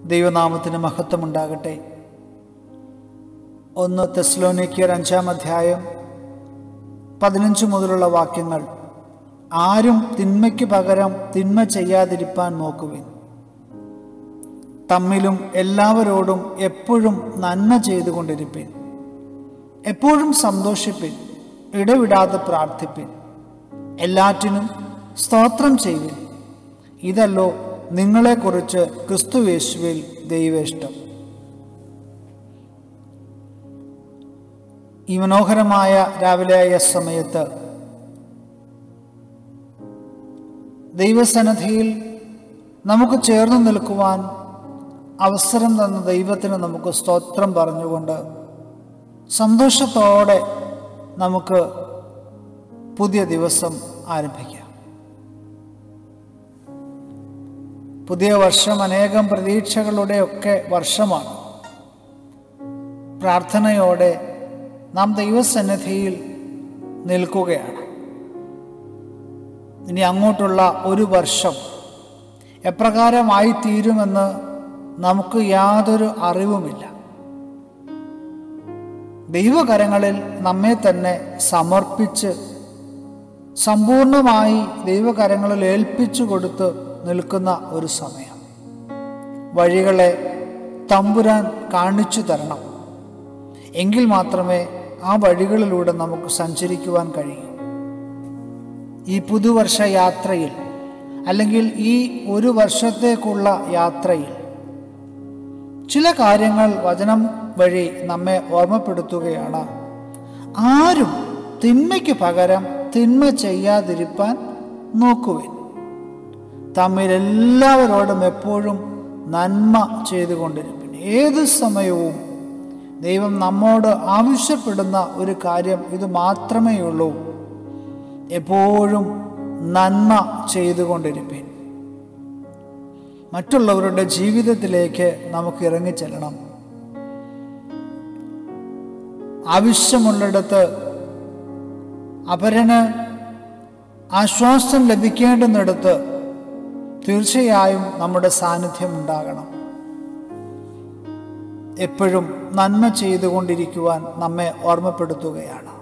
ദൈവനാമത്തിന് മഹത്വമുണ്ടാകട്ടെ ഒന്ന് തെസ്ലോനിക്കിയർ അഞ്ചാം അധ്യായം പതിനഞ്ച് മുതലുള്ള വാക്യങ്ങൾ ആരും തിന്മയ്ക്ക് പകരം തിന്മ ചെയ്യാതിരിപ്പാൻ നോക്കുവിൻ തമ്മിലും എല്ലാവരോടും എപ്പോഴും നന്മ ചെയ്തുകൊണ്ടിരിപ്പിൻ എപ്പോഴും സന്തോഷിപ്പിൻ ഇടവിടാതെ പ്രാർത്ഥിപ്പിൻ എല്ലാറ്റിനും സ്തോത്രം ചെയ്യുവിൻ ഇതല്ലോ നിങ്ങളെക്കുറിച്ച് ക്രിസ്തുവേശുവിൽ ദൈവേഷ്ടം ഈ മനോഹരമായ രാവിലെയായ സമയത്ത് ദൈവസന്നദ്ധിയിൽ നമുക്ക് ചേർന്ന് നിൽക്കുവാൻ അവസരം തന്ന ദൈവത്തിന് നമുക്ക് സ്തോത്രം പറഞ്ഞുകൊണ്ട് സന്തോഷത്തോടെ നമുക്ക് പുതിയ ദിവസം ആരംഭിക്കാം പുതിയ വർഷം അനേകം പ്രതീക്ഷകളുടെ ഒക്കെ വർഷമാണ് പ്രാർത്ഥനയോടെ നാം ദൈവസന്നിധിയിൽ നിൽക്കുകയാണ് ഇനി അങ്ങോട്ടുള്ള ഒരു വർഷം എപ്രകാരമായി തീരുമെന്ന് നമുക്ക് യാതൊരു അറിവുമില്ല ദൈവകരങ്ങളിൽ നമ്മെ തന്നെ സമർപ്പിച്ച് സമ്പൂർണമായി ദൈവകരങ്ങളിൽ ഏൽപ്പിച്ചു കൊടുത്ത് നിൽക്കുന്ന ഒരു സമയം വഴികളെ തമ്പുരാൻ കാണിച്ചു തരണം എങ്കിൽ മാത്രമേ ആ വഴികളിലൂടെ നമുക്ക് സഞ്ചരിക്കുവാൻ കഴിയൂ ഈ പുതുവർഷ യാത്രയിൽ അല്ലെങ്കിൽ ഈ ഒരു വർഷത്തേക്കുള്ള യാത്രയിൽ ചില കാര്യങ്ങൾ വചനം വഴി നമ്മെ ഓർമ്മപ്പെടുത്തുകയാണ് ആരും തിന്മയ്ക്ക് പകരം തിന്മ ചെയ്യാതിരിപ്പാൻ നോക്കുവിൻ തമ്മിൽ എല്ലാവരോടും എപ്പോഴും നന്മ ചെയ്തുകൊണ്ടിരിപ്പിൻ ഏത് സമയവും ദൈവം നമ്മോട് ആവശ്യപ്പെടുന്ന ഒരു കാര്യം ഇത് മാത്രമേ ഉള്ളൂ എപ്പോഴും നന്മ ചെയ്തുകൊണ്ടിരിപ്പിൻ മറ്റുള്ളവരുടെ ജീവിതത്തിലേക്ക് നമുക്ക് ഇറങ്ങിച്ചെല്ലണം ആവശ്യമുള്ളിടത്ത് അപരന് ആശ്വാസം ലഭിക്കേണ്ടുന്നിടത്ത് തീർച്ചയായും നമ്മുടെ സാന്നിധ്യം ഉണ്ടാകണം എപ്പോഴും നന്മ ചെയ്തുകൊണ്ടിരിക്കുവാൻ നമ്മെ ഓർമ്മപ്പെടുത്തുകയാണ്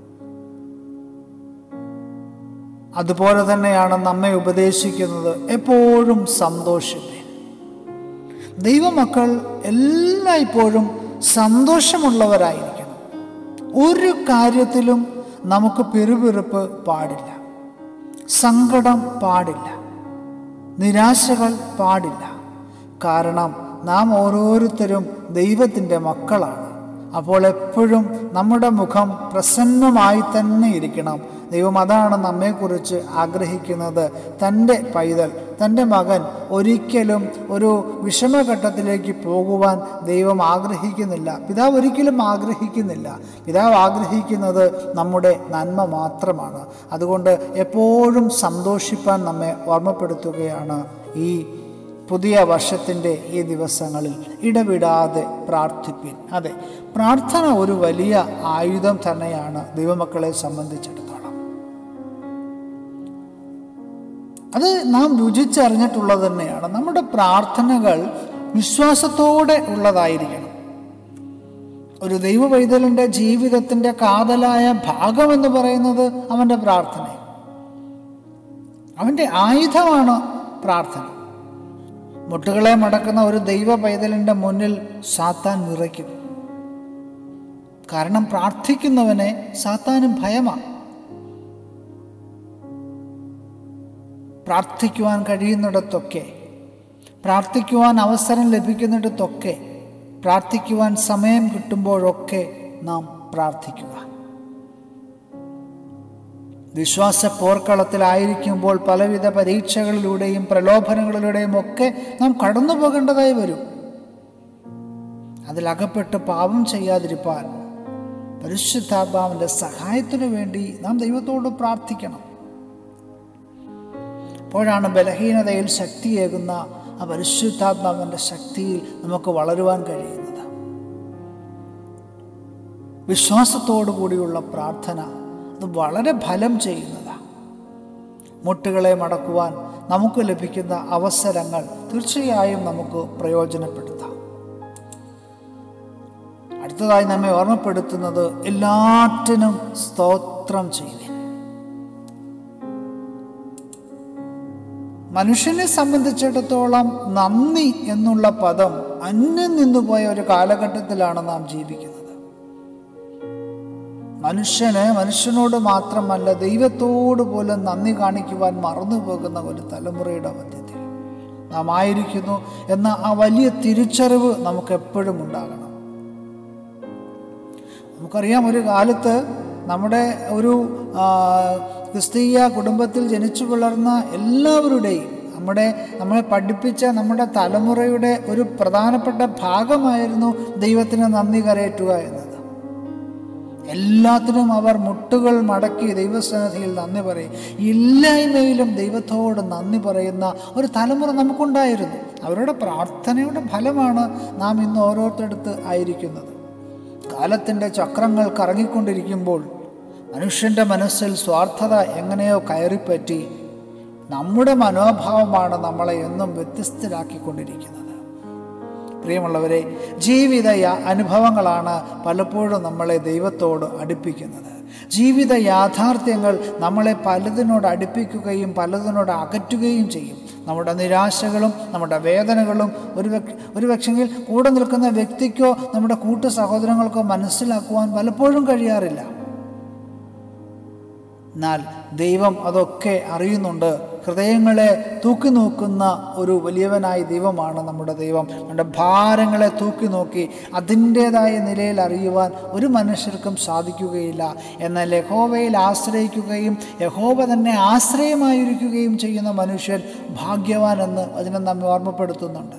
അതുപോലെ തന്നെയാണ് നമ്മെ ഉപദേശിക്കുന്നത് എപ്പോഴും സന്തോഷിപ്പേൻ ദൈവമക്കൾ എല്ലായ്പ്പോഴും സന്തോഷമുള്ളവരായിരിക്കണം ഒരു കാര്യത്തിലും നമുക്ക് പിറുപിറുപ്പ് പാടില്ല സങ്കടം പാടില്ല നിരാശകൾ പാടില്ല കാരണം നാം ഓരോരുത്തരും ദൈവത്തിൻ്റെ മക്കളാണ് അപ്പോൾ എപ്പോഴും നമ്മുടെ മുഖം പ്രസന്നമായി തന്നെ ഇരിക്കണം ദൈവം അതാണ് നമ്മെക്കുറിച്ച് ആഗ്രഹിക്കുന്നത് തൻ്റെ പൈതൽ തൻ്റെ മകൻ ഒരിക്കലും ഒരു വിഷമഘട്ടത്തിലേക്ക് പോകുവാൻ ദൈവം ആഗ്രഹിക്കുന്നില്ല പിതാവ് ഒരിക്കലും ആഗ്രഹിക്കുന്നില്ല പിതാവ് ആഗ്രഹിക്കുന്നത് നമ്മുടെ നന്മ മാത്രമാണ് അതുകൊണ്ട് എപ്പോഴും സന്തോഷിപ്പാൻ നമ്മെ ഓർമ്മപ്പെടുത്തുകയാണ് ഈ പുതിയ വർഷത്തിൻ്റെ ഈ ദിവസങ്ങളിൽ ഇടവിടാതെ പ്രാർത്ഥിപ്പിൻ അതെ പ്രാർത്ഥന ഒരു വലിയ ആയുധം തന്നെയാണ് ദൈവമക്കളെ സംബന്ധിച്ചിടത്തോളം അത് നാം രുചിച്ചറിഞ്ഞിട്ടുള്ളത് തന്നെയാണ് നമ്മുടെ പ്രാർത്ഥനകൾ വിശ്വാസത്തോടെ ഉള്ളതായിരിക്കണം ഒരു ദൈവ പൈതലിൻ്റെ ജീവിതത്തിൻ്റെ കാതലായ ഭാഗം എന്ന് പറയുന്നത് അവൻ്റെ പ്രാർത്ഥന അവൻ്റെ ആയുധമാണ് പ്രാർത്ഥന മുട്ടുകളെ മടക്കുന്ന ഒരു ദൈവ പൈതലിൻ്റെ മുന്നിൽ സാത്താൻ വിറയ്ക്കും കാരണം പ്രാർത്ഥിക്കുന്നവനെ സാത്താനും ഭയമാണ് പ്രാർത്ഥിക്കുവാൻ കഴിയുന്നിടത്തൊക്കെ പ്രാർത്ഥിക്കുവാൻ അവസരം ലഭിക്കുന്നിടത്തൊക്കെ പ്രാർത്ഥിക്കുവാൻ സമയം കിട്ടുമ്പോഴൊക്കെ നാം പ്രാർത്ഥിക്കുക വിശ്വാസ പോർക്കളത്തിലായിരിക്കുമ്പോൾ പലവിധ പരീക്ഷകളിലൂടെയും പ്രലോഭനങ്ങളിലൂടെയും ഒക്കെ നാം കടന്നു പോകേണ്ടതായി വരും അതിലകപ്പെട്ട് പാപം ചെയ്യാതിരിപ്പാൻ പരിശുദ്ധാത്മാവിൻ്റെ സഹായത്തിനു വേണ്ടി നാം ദൈവത്തോട് പ്രാർത്ഥിക്കണം അപ്പോഴാണ് ബലഹീനതയിൽ ശക്തിയേകുന്ന ആ പരിശുദ്ധാത്മാവിൻ്റെ ശക്തിയിൽ നമുക്ക് വളരുവാൻ കഴിയുന്നത് വിശ്വാസത്തോടു കൂടിയുള്ള പ്രാർത്ഥന അത് വളരെ ഫലം ചെയ്യുന്നതാണ് മുട്ടുകളെ മടക്കുവാൻ നമുക്ക് ലഭിക്കുന്ന അവസരങ്ങൾ തീർച്ചയായും നമുക്ക് പ്രയോജനപ്പെടുത്താം അടുത്തതായി നമ്മെ ഓർമ്മപ്പെടുത്തുന്നത് എല്ലാറ്റിനും സ്തോത്രം ചെയ്യുവിൻ മനുഷ്യനെ സംബന്ധിച്ചിടത്തോളം നന്ദി എന്നുള്ള പദം അന്യം നിന്നുപോയ ഒരു കാലഘട്ടത്തിലാണ് നാം ജീവിക്കുന്നത് മനുഷ്യന് മനുഷ്യനോട് മാത്രമല്ല ദൈവത്തോട് പോലും നന്ദി കാണിക്കുവാൻ മറന്നു പോകുന്ന ഒരു തലമുറയുടെ മധ്യത്തിൽ നാം ആയിരിക്കുന്നു എന്ന ആ വലിയ തിരിച്ചറിവ് നമുക്ക് എപ്പോഴും ഉണ്ടാകണം നമുക്കറിയാം ഒരു കാലത്ത് നമ്മുടെ ഒരു ആ, ക്രിസ്തീയ കുടുംബത്തിൽ ജനിച്ചു വളർന്ന എല്ലാവരുടെയും നമ്മുടെ നമ്മളെ പഠിപ്പിച്ച നമ്മുടെ തലമുറയുടെ ഒരു പ്രധാനപ്പെട്ട ഭാഗമായിരുന്നു ദൈവത്തിന് നന്ദി കരയറ്റുക എന്നത് എല്ലാത്തിനും അവർ മുട്ടുകൾ മടക്കി ദൈവസന്നിധിയിൽ നന്ദി പറയും ഇല്ലായ്മയിലും ദൈവത്തോട് നന്ദി പറയുന്ന ഒരു തലമുറ നമുക്കുണ്ടായിരുന്നു അവരുടെ പ്രാർത്ഥനയുടെ ഫലമാണ് നാം ഇന്ന് ഓരോരുത്തടുത്ത് ആയിരിക്കുന്നത് കാലത്തിൻ്റെ ചക്രങ്ങൾ കറങ്ങിക്കൊണ്ടിരിക്കുമ്പോൾ മനുഷ്യൻ്റെ മനസ്സിൽ സ്വാർത്ഥത എങ്ങനെയോ കയറിപ്പറ്റി നമ്മുടെ മനോഭാവമാണ് നമ്മളെ എന്നും വ്യത്യസ്തരാക്കിക്കൊണ്ടിരിക്കുന്നത് പ്രിയമുള്ളവരെ ജീവിത യാ- അനുഭവങ്ങളാണ് പലപ്പോഴും നമ്മളെ ദൈവത്തോട് അടുപ്പിക്കുന്നത് ജീവിത യാഥാർത്ഥ്യങ്ങൾ നമ്മളെ പലതിനോട് അടുപ്പിക്കുകയും പലതിനോട് അകറ്റുകയും ചെയ്യും നമ്മുടെ നിരാശകളും നമ്മുടെ വേദനകളും ഒരു വ്യക്- ഒരു പക്ഷെങ്കിൽ കൂടെ നിൽക്കുന്ന വ്യക്തിക്കോ നമ്മുടെ കൂട്ടു സഹോദരങ്ങൾക്കോ മനസ്സിലാക്കുവാൻ പലപ്പോഴും കഴിയാറില്ല എന്നാൽ ദൈവം അതൊക്കെ അറിയുന്നുണ്ട് ഹൃദയങ്ങളെ തൂക്കി നോക്കുന്ന ഒരു വലിയവനായ ദൈവമാണ് നമ്മുടെ ദൈവം നമ്മുടെ ഭാരങ്ങളെ തൂക്കി നോക്കി അതിൻ്റേതായ നിലയിൽ അറിയുവാൻ ഒരു മനുഷ്യർക്കും സാധിക്കുകയില്ല എന്നാൽ യഹോവയിൽ ആശ്രയിക്കുകയും യഹോവ തന്നെ ആശ്രയമായിരിക്കുകയും ചെയ്യുന്ന മനുഷ്യൻ ഭാഗ്യവാൻ എന്ന് അതിനെ നമ്മെ ഓർമ്മപ്പെടുത്തുന്നുണ്ട്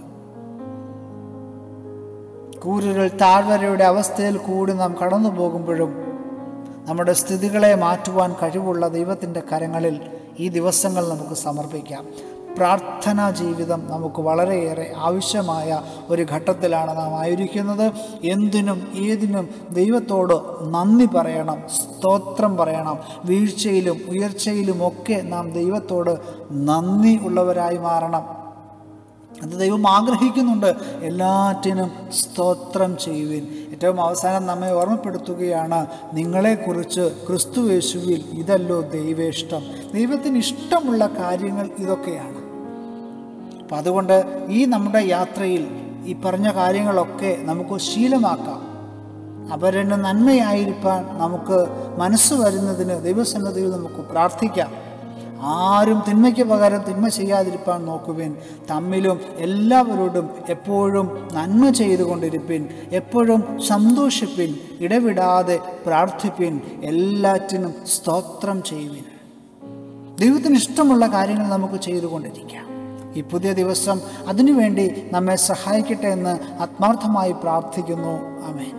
കൂരുകൾ താഴ്വരയുടെ അവസ്ഥയിൽ കൂടി നാം കടന്നു പോകുമ്പോഴും നമ്മുടെ സ്ഥിതികളെ മാറ്റുവാൻ കഴിവുള്ള ദൈവത്തിൻ്റെ കരങ്ങളിൽ ഈ ദിവസങ്ങൾ നമുക്ക് സമർപ്പിക്കാം പ്രാർത്ഥനാ ജീവിതം നമുക്ക് വളരെയേറെ ആവശ്യമായ ഒരു ഘട്ടത്തിലാണ് നാം ആയിരിക്കുന്നത് എന്തിനും ഏതിനും ദൈവത്തോട് നന്ദി പറയണം സ്തോത്രം പറയണം വീഴ്ചയിലും ഉയർച്ചയിലുമൊക്കെ നാം ദൈവത്തോട് നന്ദി ഉള്ളവരായി മാറണം അത് ദൈവം ആഗ്രഹിക്കുന്നുണ്ട് എല്ലാറ്റിനും സ്തോത്രം ചെയ്യുവിൻ ഏറ്റവും അവസാനം നമ്മെ ഓർമ്മപ്പെടുത്തുകയാണ് നിങ്ങളെക്കുറിച്ച് ക്രിസ്തു യേശുവിൽ ഇതല്ലോ ദൈവേഷ്ടം ദൈവത്തിന് ഇഷ്ടമുള്ള കാര്യങ്ങൾ ഇതൊക്കെയാണ് അപ്പം അതുകൊണ്ട് ഈ നമ്മുടെ യാത്രയിൽ ഈ പറഞ്ഞ കാര്യങ്ങളൊക്കെ നമുക്ക് ശീലമാക്കാം അവരുടെ നന്മയായിരിക്കാൻ നമുക്ക് മനസ്സ് വരുന്നതിന് ദൈവസന്നദ്ധിയിൽ നമുക്ക് പ്രാർത്ഥിക്കാം ആരും തിന്മയ്ക്ക് പകരം തിന്മ ചെയ്യാതിരിപ്പാൻ നോക്കുവിൻ തമ്മിലും എല്ലാവരോടും എപ്പോഴും നന്മ ചെയ്തുകൊണ്ടിരിപ്പിൻ എപ്പോഴും സന്തോഷിപ്പിൻ ഇടവിടാതെ പ്രാർത്ഥിപ്പിൻ എല്ലാറ്റിനും സ്തോത്രം ചെയ്യുവിൻ ദൈവത്തിന് ഇഷ്ടമുള്ള കാര്യങ്ങൾ നമുക്ക് ചെയ്തുകൊണ്ടിരിക്കാം ഈ പുതിയ ദിവസം അതിനുവേണ്ടി നമ്മെ സഹായിക്കട്ടെ എന്ന് ആത്മാർത്ഥമായി പ്രാർത്ഥിക്കുന്നു അമേൻ